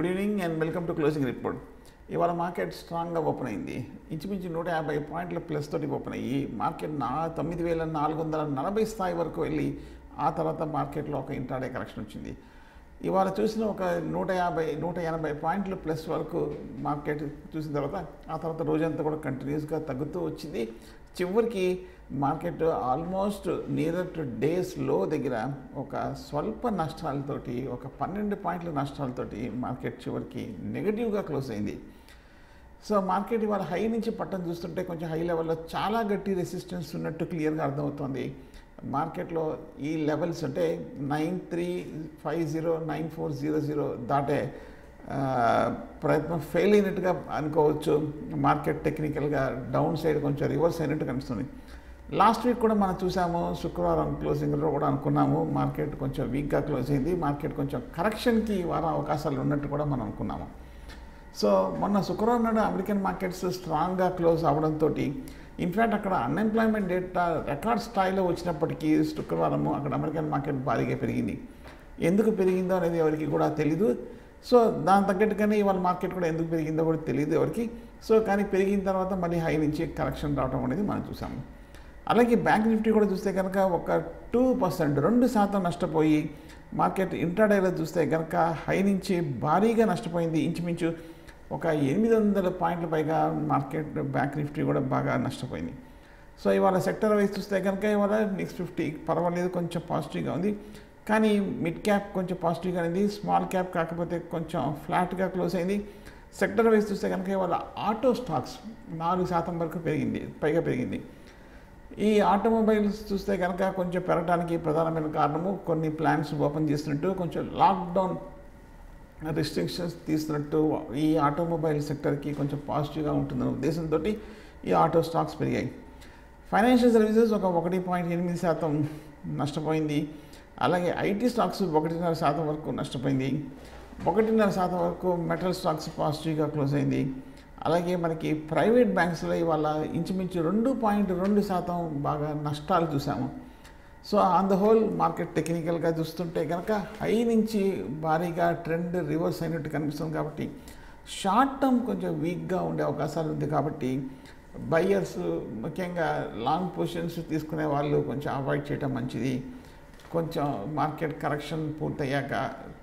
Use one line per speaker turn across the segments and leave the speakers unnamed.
good evening and welcome to closing report ఇవాళ market స్ట్రాంగ్గా open అయింది ఇంచుమించు నూట యాభై పాయింట్ల ప్లస్ తోటి ఓపెన్ అయ్యి మార్కెట్ నా తొమ్మిది వేల నాలుగు వందల నలభై స్థాయి వరకు వెళ్ళి ఆ తర్వాత మార్కెట్లో ఒక ఇంట్రాడే కరెక్షన్ వచ్చింది ఇవాళ చూసిన ఒక నూట యాభై నూట ఎనభై పాయింట్లు ప్లస్ వరకు మార్కెట్ చూసిన తర్వాత ఆ తర్వాత రోజంతా కూడా కంటిన్యూస్గా తగ్గుతూ వచ్చింది చివరికి market almost near two days లో దగ్గర ఒక స్వల్ప నష్టాలతోటి ఒక పన్నెండు పాయింట్ల నష్టాలతోటి మార్కెట్ చివరికి నెగిటివ్గా క్లోజ్ అయింది సో మార్కెట్ ఇవాళ హై నుంచి పట్టం చూస్తుంటే కొంచెం హై లెవెల్లో చాలా గట్టి రెసిస్టెన్స్ ఉన్నట్టు క్లియర్గా అర్థమవుతుంది మార్కెట్లో ఈ లెవెల్స్ అంటే nine three five zero nine four zero zero దాటే ఆ, ప్రయత్నం ఫెయిల్ అయినట్టుగా అనుకోవచ్చు మార్కెట్ టెక్నికల్గా డౌన్ సైడ్ కొంచెం రివర్స్ అయినట్టు కనిపిస్తుంది లాస్ట్ వీక్ కూడా మనం చూసాము శుక్రవారం క్లోజింగ్లో కూడా అనుకున్నాము మార్కెట్ కొంచెం వీక్గా క్లోజ్ అయింది మార్కెట్ కొంచెం కరెక్షన్కి వారం అవకాశాలు ఉన్నట్టు కూడా మనం అనుకున్నాము సో మొన్న శుక్రవారం నాడు అమెరికన్ మార్కెట్స్ స్ట్రాంగ్గా క్లోజ్ అవడంతో ఇన్ఫ్యాక్ట్ అక్కడ అన్ఎంప్లాయ్మెంట్ డేటా రికార్డ్ స్థాయిలో వచ్చినప్పటికీ శుక్రవారము అక్కడ అమెరికన్ మార్కెట్ భారీగా పెరిగింది ఎందుకు పెరిగిందో అనేది ఎవరికి కూడా తెలీదు సో దాని తగ్గట్టుగానే ఇవాళ మార్కెట్ కూడా ఎందుకు పెరిగిందో కూడా తెలియదు ఎవరికి సో కానీ పెరిగిన తర్వాత మళ్ళీ హై నుంచి కరెక్షన్ రావడం అనేది మనం చూసాము అలాగే బ్యాంక్ నిఫ్టీ కూడా చూస్తే కనుక ఒక టూ పర్సెంట్ రెండు శాతం నష్టపోయి మార్కెట్ ఇంట్రాడేలో చూస్తే కనుక హై నుంచి భారీగా నష్టపోయింది ఇంచుమించు ఒక ఎనిమిది వందల పాయింట్ల పైగా మార్కెట్ బ్యాంక్ నిఫ్టీ కూడా బాగా నష్టపోయింది సో ఇవాళ సెక్టర్ వైజ్ చూస్తే కనుక ఇవాళ నెక్స్ట్ ఫిఫ్టీ పర్వాలేదు కొంచెం పాజిటివ్గా ఉంది కానీ మిడ్ క్యాప్ కొంచెం పాజిటివ్గా ఉంది స్మాల్ క్యాప్ కాకపోతే కొంచెం ఫ్లాట్గా క్లోజ్ అయింది సెక్టర్ వైజ్ చూస్తే కనుక ఇవాళ ఆటో స్టాక్స్ నాలుగు శాతం వరకు పెరిగింది పైగా పెరిగింది ఈ ఆటోమొబైల్స్ చూస్తే కనుక కొంచెం పెరగడానికి ప్రధానమైన కారణము కొన్ని ప్లాంట్స్ ఓపెన్ చేసినట్టు కొంచెం లాక్డౌన్ రిస్ట్రిక్షన్స్ తీసినట్టు ఈ ఆటోమొబైల్ సెక్టర్కి కొంచెం పాజిటివ్గా ఉంటుందన్న ఉద్దేశంతో ఈ ఆటో స్టాక్స్ పెరిగాయి ఫైనాన్షియల్ సర్వీసెస్ ఒక ఒకటి పాయింట్ ఎనిమిది శాతం నష్టపోయింది అలాగే ఐటీ స్టాక్స్ ఒకటిన్నర శాతం వరకు నష్టపోయింది ఒకటిన్నర శాతం వరకు మెటల్ స్టాక్స్ పాజిటివ్గా క్లోజ్ అయింది అలాగే మనకి ప్రైవేట్ బ్యాంక్స్లో ఇవాళ ఇంచుమించు రెండు పాయింట్ రెండు శాతం బాగా నష్టాలు చూసాము so on the whole market టెక్నికల్గా చూస్తుంటే కనుక హై నుంచి భారీగా ట్రెండ్ రివర్స్ అయినట్టు కనిపిస్తుంది కాబట్టి షార్ట్ టర్మ్ కొంచెం వీక్గా ఉండే అవకాశాలు ఉంది కాబట్టి బయ్యర్స్ ముఖ్యంగా లాంగ్ పొజిషన్స్ తీసుకునే వాళ్ళు కొంచెం అవాయిడ్ చేయటం మంచిది కొంచెం మార్కెట్ కరెక్షన్ పూర్తయ్యాక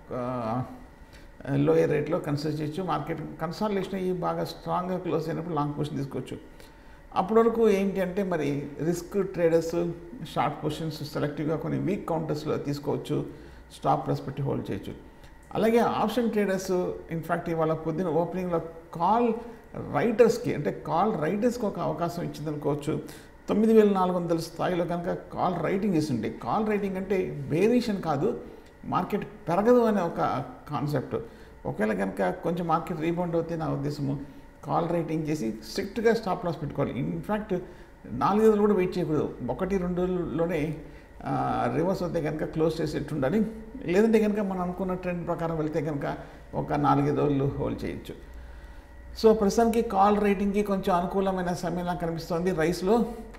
లోయర్ రేట్లో కన్సిడర్ చేయొచ్చు మార్కెట్ కన్సాలిడేషన్ అయ్యి బాగా స్ట్రాంగ్గా క్లోజ్ అయినప్పుడు లాంగ్ పొజిషన్ తీసుకోవచ్చు అప్పటి వరకు ఏంటి అంటే మరి రిస్క్ ట్రేడర్స్ షార్ట్ పొజిషన్స్ సెలెక్టివ్గా కొన్ని వీక్ కౌంటర్స్లో తీసుకోవచ్చు స్టాప్ ప్లస్ పెట్టి హోల్డ్ చేయొచ్చు అలాగే ఆప్షన్ ట్రేడర్స్ ఇన్ఫ్యాక్ట్ ఇవాళ పొద్దున ఓపెనింగ్లో కాల్ రైటర్స్కి అంటే కాల్ రైటర్స్కి ఒక అవకాశం ఇచ్చిందనుకోవచ్చు తొమ్మిది వేల నాలుగు వందల స్థాయిలో కనుక కాల్ రైటింగ్ చేస్తుంటే కాల్ రైటింగ్ అంటే వేరియేషన్ కాదు మార్కెట్ పెరగదు అనే ఒక కాన్సెప్ట్ ఒకవేళ కనుక కొంచెం మార్కెట్ రీబౌండ్ అవుతే నా ఉద్దేశము కాల్ రైటింగ్ చేసి స్ట్రిక్ట్గా స్టాప్ లాస్ పెట్టుకోవాలి ఇన్ఫ్యాక్ట్ నాలుగు రోజులు కూడా వెయిట్ చేయకూడదు ఒకటి రెండు రోజుల్లోనే రివర్స్ అవుతే కనుక క్లోజ్ చేసేట్టు ఉండాలి లేదంటే కనుక మనం అనుకున్న ట్రెండ్ ప్రకారం వెళ్తే కనుక ఒక నాలుగైదు రోజులు హోల్డ్ చేయొచ్చు సో ప్రస్తుతానికి కాల్ రేటింగ్కి కొంచెం అనుకూలమైన సమయంలా కనిపిస్తోంది రైస్లో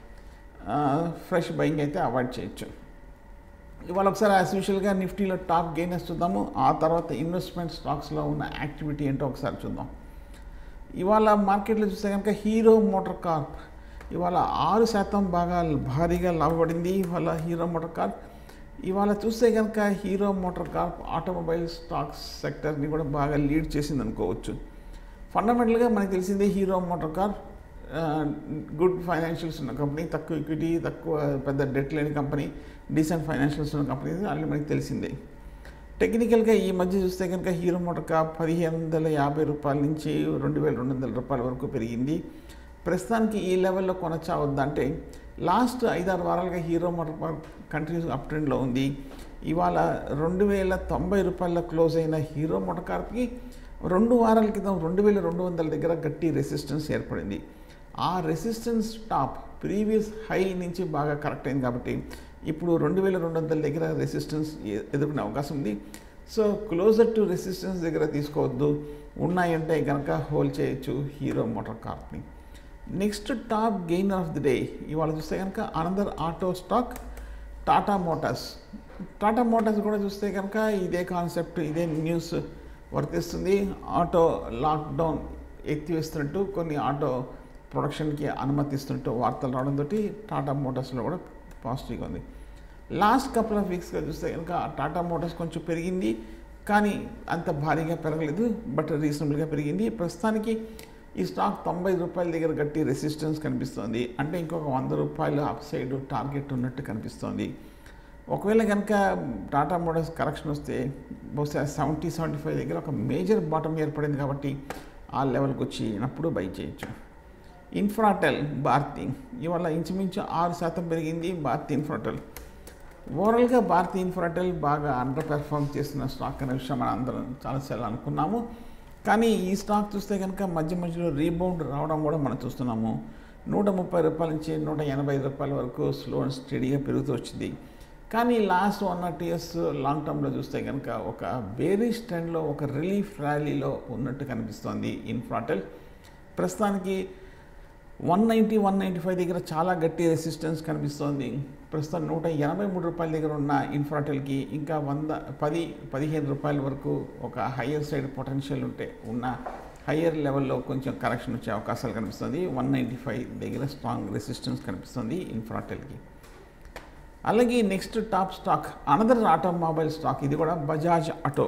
ఫ్రెష్ బయింగ్ అయితే అవాయిడ్ చేయొచ్చు ఇవాళ ఒకసారి యాజ్ యూజువల్గా నిఫ్టీలో టాప్ గెయినర్స్ చూద్దాము ఆ తర్వాత ఇన్వెస్ట్మెంట్ స్టాక్స్లో ఉన్న యాక్టివిటీ ఏంటో ఒకసారి చూద్దాం ఇవాళ మార్కెట్లో చూస్తే కనుక హీరో మోటార్ కార్ప్ ఇవాళ ఆరు శాతం బాగా భారీగా లాభపడింది ఇవాళ హీరో మోటార్ కార్ప్ ఇవాళ చూస్తే కనుక Hero Motor Corp automobile stocks సెక్టర్ని కూడా బాగా లీడ్ చేసింది అనుకోవచ్చు ఫండమెంటల్గా మనకు తెలిసిందే Hero Motor Corp good financials ఉన్న కంపెనీ తక్కువ ఈక్విటీ తక్కువ పెద్ద డెట్ లేని కంపెనీ డీసెంట్ ఫైనాన్షియల్స్ ఉన్న కంపెనీ అది మనకి తెలిసిందే టెక్నికల్గా ఈ మధ్య చూస్తే కనుక హీరో మోటార్ కార్ పదిహేను వందల యాభై రూపాయల నుంచి రెండు వేల రెండు వందల రూపాయల వరకు పెరిగింది ప్రస్తుతానికి ఈ లెవెల్లో కొనచ్చావద్దా అంటే లాస్ట్ ఐదారు వారాలుగా Hero Motor Corp continues up ట్రెండ్లో ఉంది ఇవాళ రెండు వేల తొంభై రూపాయల క్లోజ్ అయిన హీరో మోటార్ కార్కి రెండు వారాల క్రితం రెండు వేల రెండు వందల దగ్గర గట్టి రెసిస్టెన్స్ ఏర్పడింది ఆ రెసిస్టెన్స్ టాప్ ప్రీవియస్ హై నుంచి బాగా కరెక్ట్ అయింది కాబట్టి ఇప్పుడు రెండు వేల రెండు వందల దగ్గర రెసిస్టెన్స్ ఎదుర్కొనే అవకాశం ఉంది సో క్లోజర్ టు రెసిస్టెన్స్ దగ్గర తీసుకోవద్దు ఉన్నాయంటే కనుక హోల్డ్ చేయొచ్చు హీరో మోటార్ కార్ని next top gain of the day ఇవాళ చూస్తే కనుక another auto stock Tata Motors Tata Motors కూడా చూస్తే కనుక ఇదే కాన్సెప్ట్ ఇదే న్యూస్ వర్తిస్తుంది ఆటో లాక్డౌన్ ఎత్తివేస్తున్నట్టు కొన్ని ఆటో ప్రొడక్షన్కి అనుమతిస్తున్నట్టు వార్తలు రావడంతో టాటా మోటార్స్లో కూడా పాజిటివ్గా ఉంది లాస్ట్ కపుల్ ఆఫ్ వీక్స్గా చూస్తే కనుక టాటా మోటార్స్ కొంచెం పెరిగింది కానీ అంత భారీగా పెరగలేదు బట్ రీజనబుల్గా పెరిగింది ప్రస్తుతానికి ఈ స్టాక్ తొంభై రూపాయల దగ్గర గట్టి రెసిస్టెన్స్ కనిపిస్తోంది అంటే ఇంకొక వంద రూపాయలు అప్ సైడ్ టార్గెట్ ఉన్నట్టు కనిపిస్తోంది ఒకవేళ కనుక టాటా మోటార్స్ కరెక్షన్ వస్తే బహుశా సెవెంటీ సెవెంటీ ఫైవ్ దగ్గర ఒక మేజర్ బాటం ఏర్పడింది కాబట్టి ఆ లెవెల్కి వచ్చినప్పుడు బై చేయొచ్చు ఇన్ఫ్రాటెల్ భారతి ఇవాళ ఇంచుమించు ఆరు శాతం పెరిగింది భారతి ఇన్ఫ్రాటెల్ ఓవరాల్గా భారతీ ఇన్ఫ్రాటెల్ బాగా అండర్ పెర్ఫామ్ చేసిన స్టాక్ అనే విషయం మనం అందరం చాలాసార్లు అనుకున్నాము కానీ ఈ స్టాక్ చూస్తే కనుక మధ్య మధ్యలో రీబౌండ్ రావడం కూడా మనం చూస్తున్నాము నూట ముప్పై రూపాయల నుంచి నూట ఎనభై ఐదు రూపాయల వరకు స్లో అండ్ స్టడీగా పెరుగుతూ వచ్చింది కానీ last one not years long టర్మ్లో చూస్తే కనుక ఒక బేరిష్ ట్రెండ్లో ఒక రిలీఫ్ ర్యాలీలో ఉన్నట్టు కనిపిస్తోంది ఇన్ఫ్రాటెల్ ప్రస్తుతానికి one ninety one ninety five దగ్గర చాలా గట్టి రెసిస్టెన్స్ కనిపిస్తోంది ప్రస్తుతం నూట ఎనభై మూడు రూపాయల దగ్గర ఉన్న ఇన్ఫ్రాటెల్కి ఇంకా వంద పది పదిహేను రూపాయల వరకు ఒక హయ్యర్ సైడ్ పొటెన్షియల్ ఉంటే ఉన్న హయ్యర్ లెవెల్లో కొంచెం కరెక్షన్ వచ్చే అవకాశాలు కనిపిస్తుంది వన్ నైంటీ ఫైవ్ దగ్గర స్ట్రాంగ్ రెసిస్టెన్స్ కనిపిస్తుంది ఇన్ఫ్రాటెల్కి అలాగే next top stock another automobile stock ఇది కూడా బజాజ్ ఆటో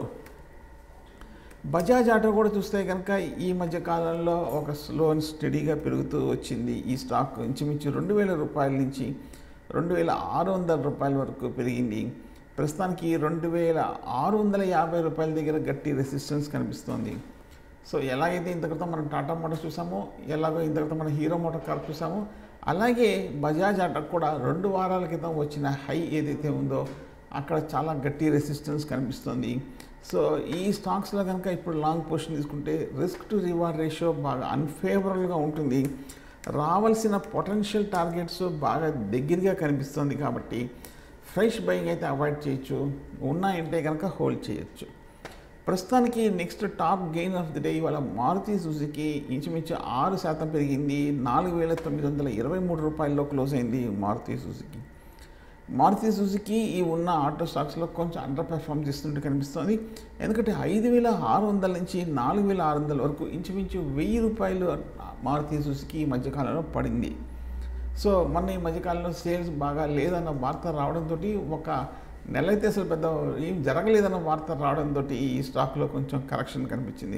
బజాజ్ ఆటో కూడా చూస్తే కనుక ఈ మధ్య కాలంలో ఒక స్లో అండ్ స్టడీగా పెరుగుతూ వచ్చింది ఈ స్టాక్ ఇంచుమించు రెండు వేల రూపాయల నుంచి రెండు వేల ఆరు వందల రూపాయల వరకు పెరిగింది ప్రస్తుతానికి రెండు వేల ఆరు వందల యాభై రూపాయల దగ్గర గట్టి రెసిస్టెన్స్ కనిపిస్తోంది సో ఎలాగైతే ఇంత క్రితం మనం టాటా మోటార్స్ చూసామో ఎలాగో ఇంత క్రితం మనం హీరో మోటార్ కార్ చూసామో అలాగే బజాజ్ ఆటో కూడా రెండు వారాల క్రితం వచ్చిన హై ఏదైతే ఉందో అక్కడ చాలా గట్టి రెసిస్టెన్స్ కనిపిస్తుంది సో ఈ స్టాక్స్లో కనుక ఇప్పుడు లాంగ్ పొజిషన్ తీసుకుంటే రిస్క్ టు రివార్డ్ రేషియో బాగా అన్ఫేవరబుల్గా ఉంటుంది రావాల్సిన పొటెన్షియల్ టార్గెట్స్ బాగా దగ్గరగా కనిపిస్తుంది కాబట్టి ఫ్రెష్ బయింగ్ అయితే అవాయిడ్ చేయొచ్చు ఉన్నాయంటే కనుక హోల్డ్ చేయొచ్చు ప్రస్తుతానికి next top gain of the day ఇవాళ మారుతి సుజుకి ఇంచుమించు ఆరు శాతం పెరిగింది నాలుగు వేల తొమ్మిది వందల ఇరవై మూడు రూపాయల్లో క్లోజ్ అయింది మారుతి సుజుకి మారుతి సుజుకి ఈ ఉన్న ఆటో స్టాక్స్లో కొంచెం అండర్ పెర్ఫామ్ చేస్తున్నట్టు కనిపిస్తుంది ఎందుకంటే ఐదు వేల ఆరు వందల నుంచి నాలుగు వేల ఆరు వందల వరకు ఇంచుమించు వెయ్యి రూపాయలు మారుతి సుజుకి ఈ మధ్యకాలంలో పడింది సో మొన్న ఈ మధ్యకాలంలో సేల్స్ బాగా లేదన్న వార్త రావడంతో ఒక నెల అయితే అసలు పెద్ద ఏం జరగలేదన్న వార్త రావడంతో ఈ స్టాక్లో కొంచెం కరెక్షన్ కనిపించింది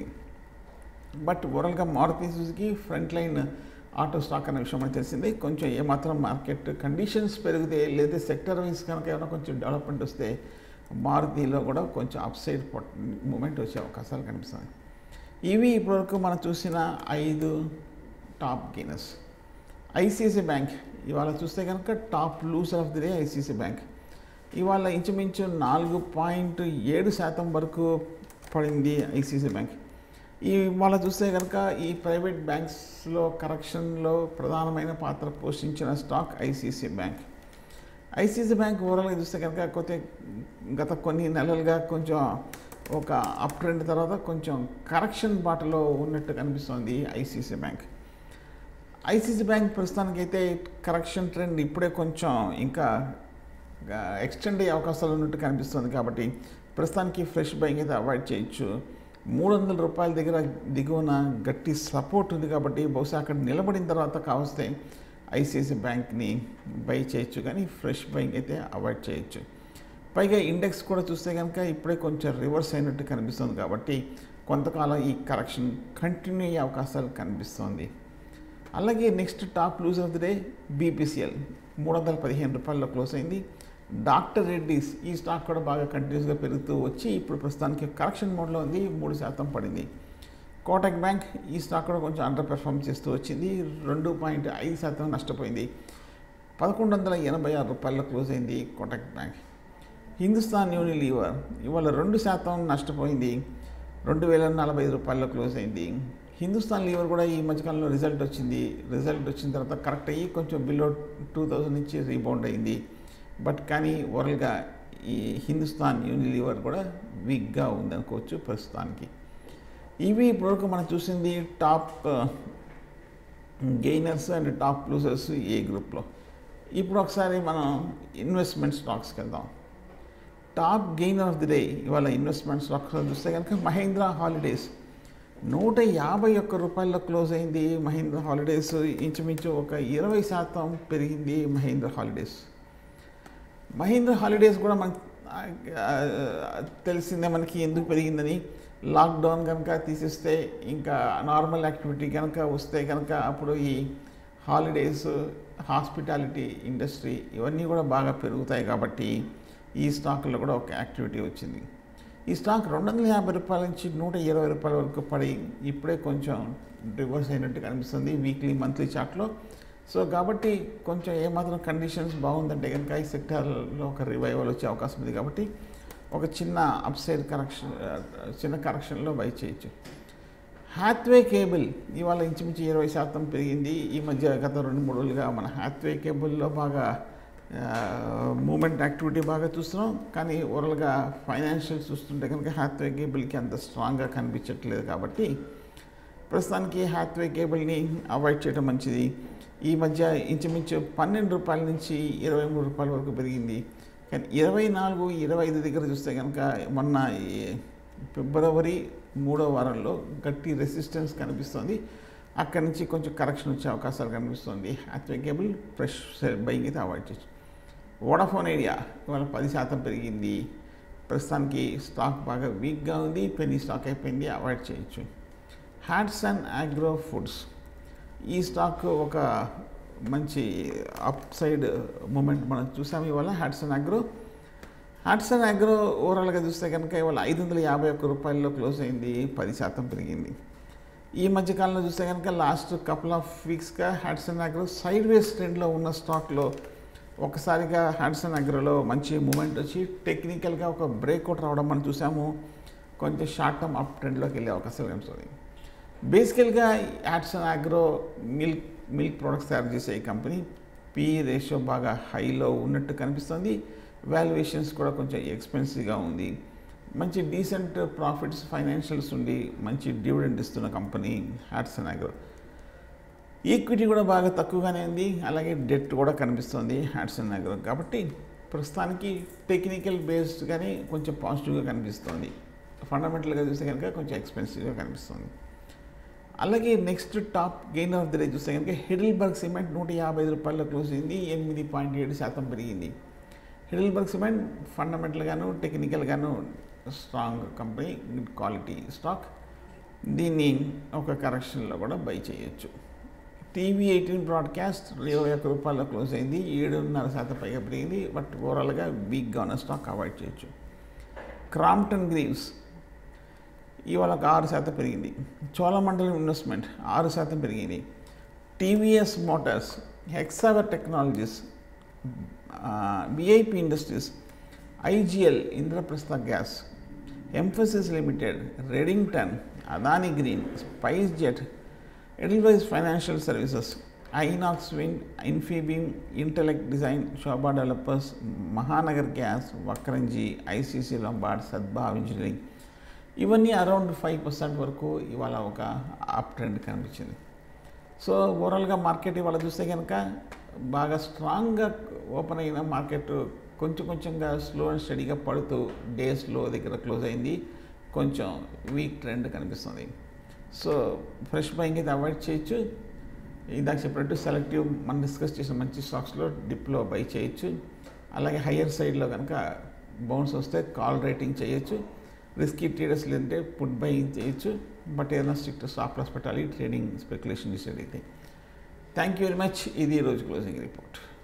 బట్ ఓవరాల్గా Maruti Suzuki front line auto stock అనే విషయం మనకు తెలిసింది కొంచెం ఏమాత్రం మార్కెట్ కండిషన్స్ పెరిగితే లేదా సెక్టర్ వైజ్ కనుక ఏమైనా కొంచెం డెవలప్మెంట్ వస్తే మారుతిలో కూడా కొంచెం అప్ సైడ్ మూమెంట్ వచ్చే అవకాశాలు కనిపిస్తుంది ఇవి ఇప్పటివరకు మనం చూసిన ఐదు టాప్ గెయినర్స్ ఐసిఐసి బ్యాంక్ ఇవాళ చూస్తే కనుక top loser of the day ICICI bank ఇవాళ ఇంచుమించు నాలుగు పాయింట్ ఏడు శాతం వరకు పడింది ఐసిఐసి బ్యాంక్ ఈ ఇవాళ చూస్తే కనుక ఈ ప్రైవేట్ బ్యాంక్స్లో కరెక్షన్లో ప్రధానమైన పాత్ర పోషించిన stock ICICI bank ICICI bank ఓవరాల్గా చూస్తే కనుక కొత్త గత కొన్ని నెలలుగా కొంచెం ఒక అప్ ట్రెండ్ తర్వాత కొంచెం కరెక్షన్ బాటలో ఉన్నట్టు కనిపిస్తోంది ఐసిఐసి బ్యాంక్ ఐసిఐసి బ్యాంక్ ప్రస్తుతానికి అయితే కరెక్షన్ ట్రెండ్ ఇప్పుడే కొంచెం ఇంకా ఎక్స్టెండ్ అయ్యే అవకాశాలు ఉన్నట్టు కనిపిస్తుంది కాబట్టి ప్రస్తుతానికి ఫ్రెష్ బయింగ్ అయితే అవాయిడ్ చేయొచ్చు మూడు వందల రూపాయల దగ్గర దిగువన గట్టి సపోర్ట్ ఉంది కాబట్టి బహుశా అక్కడ నిలబడిన తర్వాత కావస్తే ఐసిఐసి బ్యాంక్ని బై చేయొచ్చు కానీ ఫ్రెష్ బయింగ్ అయితే అవాయిడ్ చేయొచ్చు పైగా ఇండెక్స్ కూడా చూస్తే కనుక ఇప్పుడే కొంచెం రివర్స్ అయినట్టు కనిపిస్తుంది కాబట్టి కొంతకాలం ఈ కరెక్షన్ కంటిన్యూ అయ్యే అవకాశాలు కనిపిస్తుంది అలాగే next top lose of the day BPCL మూడు వందల పదిహేను రూపాయల్లో క్లోజ్ అయింది డాక్టర్ రెడ్డిస్ ఈ స్టాక్ కూడా బాగా కంటిన్యూస్గా పెరుగుతూ వచ్చి ఇప్పుడు ప్రస్తుతానికి కరెక్షన్ మోడ్లో ఉంది మూడు శాతం పడింది కోటక్ బ్యాంక్ ఈ స్టాక్ కూడా కొంచెం అండర్ పెర్ఫామ్ చేస్తూ వచ్చింది రెండు పాయింట్ ఐదు శాతం నష్టపోయింది పదకొండు వందల ఎనభై ఆరు రూపాయల్లో క్లోజ్ అయింది కోటక్ బ్యాంక్ హిందుస్థాన్ యూనిలీవర్ ఇవాళ రెండు శాతం నష్టపోయింది రెండు వేల నలభై ఐదు రూపాయల్లో క్లోజ్ అయింది హిందుస్థాన్ లీవర్ కూడా ఈ మధ్యకాలంలో రిజల్ట్ వచ్చింది రిజల్ట్ వచ్చిన తర్వాత కరెక్ట్ అయ్యి కొంచెం బిలో టూ థౌజండ్ నుంచి రీబౌండ్ అయింది బట్ కానీ ఓవరాల్గా ఈ హిందుస్థాన్ యూనిలీవర్ కూడా వీక్గా ఉందనుకోవచ్చు ప్రస్తుతానికి ఇవి ఇప్పటివరకు మనం చూసింది top gainers and top losers A గ్రూప్లో ఇప్పుడు ఒకసారి మనం ఇన్వెస్ట్మెంట్ స్టాక్స్కి వెళ్దాం top gain of the day ఇవాళ ఇన్వెస్ట్మెంట్ స్టాక్స్ చూస్తే కనుక మహేంద్ర హాలిడేస్ నూట యాభై ఒక్క రూపాయల్లో క్లోజ్ అయింది మహేంద్ర హాలిడేస్ ఇంచుమించు ఒక ఇరవై శాతం పెరిగింది మహేంద్ర హాలిడేస్ మహేంద్ర హాలిడేస్ కూడా మనకి ఆ, తెలిసిందే మనకి ఎందుకు పెరిగిందని లాక్డౌన్ కనుక తీసేస్తే ఇంకా నార్మల్ యాక్టివిటీ కనుక వస్తే కనుక అప్పుడు ఈ హాలిడేస్ హాస్పిటాలిటీ ఇండస్ట్రీ ఇవన్నీ కూడా బాగా పెరుగుతాయి కాబట్టి ఈ స్టాక్లో కూడా ఒక యాక్టివిటీ వచ్చింది ఈ స్టాక్ రెండు వందల యాభై రూపాయల నుంచి నూట ఇరవై రూపాయల వరకు పడి ఇప్పుడే కొంచెం రివర్స్ అయినట్టు కనిపిస్తుంది వీక్లీ మంత్లీ చార్ట్లో సో కాబట్టి కొంచెం ఏమాత్రం కండిషన్స్ బాగుందంటే కనుక ఈ సెక్టార్లో ఒక రివైవల్ వచ్చే అవకాశం ఉంది కాబట్టి ఒక చిన్న అప్సైడ్ కరెక్షన్ చిన్న కరెక్షన్లో బై చేయొచ్చు హ్యాత్వే కేబుల్ ఇవాళ ఇంచుమించు ఇరవై శాతం పెరిగింది ఈ మధ్య గత రెండు మూడు రోజులుగా మన హ్యాత్వే కేబుల్లో బాగా మూమెంట్ యాక్టివిటీ బాగా చూస్తున్నాం కానీ ఓవరాల్గా ఫైనాన్షియల్ చూస్తుంటే కనుక హ్యాత్వే కేబుల్కి అంత స్ట్రాంగ్గా కనిపించట్లేదు కాబట్టి ప్రస్తుతానికి హ్యాత్వే కేబుల్ని అవాయిడ్ చేయడం మంచిది ఈ మధ్య ఇంచుమించు పన్నెండు రూపాయల నుంచి ఇరవై మూడు రూపాయల వరకు పెరిగింది కానీ ఇరవై నాలుగు ఇరవై ఐదు దగ్గర చూస్తే కనుక మొన్న ఈ ఫిబ్రవరి మూడో వారంలో గట్టి రెసిస్టెన్స్ కనిపిస్తుంది అక్కడి నుంచి కొంచెం కరెక్షన్ వచ్చే అవకాశాలు కనిపిస్తుంది హ్యాత్వే కేబుల్ ఫ్రెష్ బయింగ్ అయితే అవాయిడ్ చేయొచ్చు వోడాఫోన్ ఏరియా ఇవాళ పది శాతం పెరిగింది ప్రస్తుతానికి స్టాక్ బాగా వీక్గా ఉంది పెన్నీ స్టాక్ అయిపోయింది అవాయిడ్ చేయొచ్చు హ్యాట్స్ అండ్ అగ్రో ఫుడ్స్ ఈ స్టాక్ ఒక మంచి అప్ సైడ్ మూమెంట్ మనం చూసాము ఇవాళ Hatsun Agro Hatsun Agro ఓవరాల్గా చూస్తే కనుక ఇవాళ ఐదు వందల యాభై ఒక్క రూపాయల్లో క్లోజ్ అయింది పది శాతం పెరిగింది ఈ మధ్య కాలంలో చూస్తే కనుక లాస్ట్ కపుల్ ఆఫ్ వీక్స్గా Hatsun Agro sideways ట్రెండ్లో ఉన్న స్టాక్లో ఒకసారిగా హ్యాట్స్ అండ్ అగ్రోలో మంచి మూమెంట్ వచ్చి టెక్నికల్గా ఒక బ్రేక్అవుట్ రావడం మనం చూసాము కొంచెం షార్ట్ టర్మ్ అప్ ట్రెండ్లోకి వెళ్ళే అవకాశాలు కనిపిస్తుంది బేసికల్గా Hatsun Agro milk milk products తయారు చేసే ఈ కంపెనీ పీ రేషియో బాగా హైలో ఉన్నట్టు కనిపిస్తుంది వాల్యుయేషన్స్ కూడా కొంచెం ఎక్స్పెన్సివ్గా ఉంది మంచి డీసెంట్ ప్రాఫిట్స్ ఫైనాన్షియల్స్ ఉండి మంచి డివిడెండ్ ఇస్తున్న company Hatsun Agro equity కూడా బాగా తక్కువగానే ఉంది అలాగే డెట్ కూడా కనిపిస్తుంది హ్యాట్స్ అండ్ అగ్రో కాబట్టి ప్రస్తుతానికి టెక్నికల్ బేస్డ్ కానీ కొంచెం పాజిటివ్గా కనిపిస్తుంది ఫండమెంటల్గా చూస్తే కనుక కొంచెం ఎక్స్పెన్సివ్గా కనిపిస్తుంది అలాగే next top gain of the day చూస్తే కనుక హిడిల్బర్గ్ సిమెంట్ నూట యాభై ఐదు రూపాయల్లో క్లోజ్ అయింది ఎనిమిది పాయింట్ ఏడు శాతం పెరిగింది హిడిల్బర్గ్ సిమెంట్ ఫండమెంటల్గాను టెక్నికల్గాను strong company good quality stock దీన్ని ఒక కరెక్షన్లో కూడా బై చేయొచ్చు టీవీ ఎయిటీన్ బ్రాడ్కాస్ట్ ఇరవై ఒక్క రూపాయల్లో క్లోజ్ అయింది ఏడున్నర శాతం పైగా పెరిగింది బట్ ఓవరాల్గా వీక్గా ఉన్న స్టాక్ అవాయిడ్ చేయొచ్చు క్రాంప్టన్ గ్రీవ్స్ ఇవాళ ఒక ఆరు శాతం పెరిగింది చోళమండలం ఇన్వెస్ట్మెంట్ ఆరు శాతం పెరిగింది TVS Motors Hexaware Technologies VIP Industries IGL Indraprastha Gas Mphasis Limited Redington Adani Green SpiceJet Edelweiss Financial Services Inox Wind Infibeam Intellect Design Sobha Developers Mahanagar Gas Vakrangee ICICI Lombard Sadbhav Engineering ఇవన్నీ అరౌండ్ ఫైవ్ పర్సెంట్ వరకు ఇవాళ ఒక up trend కనిపించింది so ఓవరాల్గా market ఇవాళ చూస్తే కనుక బాగా స్ట్రాంగ్గా ఓపెన్ అయిన మార్కెట్ కొంచెం కొంచెంగా స్లో అండ్ స్టడీగా పడుతూ డేస్లో దగ్గర క్లోజ్ అయింది కొంచెం వీక్ ట్రెండ్ కనిపిస్తుంది సో ఫ్రెష్ బయింగ్ అయితే అవాయిడ్ చేయొచ్చు ఇందాక చెప్పినట్టు సెలెక్టివ్ మనం డిస్కస్ చేసిన మంచి స్టాక్స్లో డిప్లో బై చేయొచ్చు అలాగే హయ్యర్ సైడ్లో కనుక బౌన్స్ వస్తే కాల్ రేటింగ్ చేయొచ్చు రిస్కీ ట్రేడర్స్ లేదంటే పుట్ బై చేయొచ్చు బట్ ఏదైనా స్ట్రిక్ట్ స్టాప్ లాస్ పెట్టాలి ట్రేడింగ్ స్పెక్యులేషన్ డిసైడ్ అయితే థ్యాంక్ యూ వెరీ మచ్ ఇది ఈరోజు క్లోజింగ్ రిపోర్ట్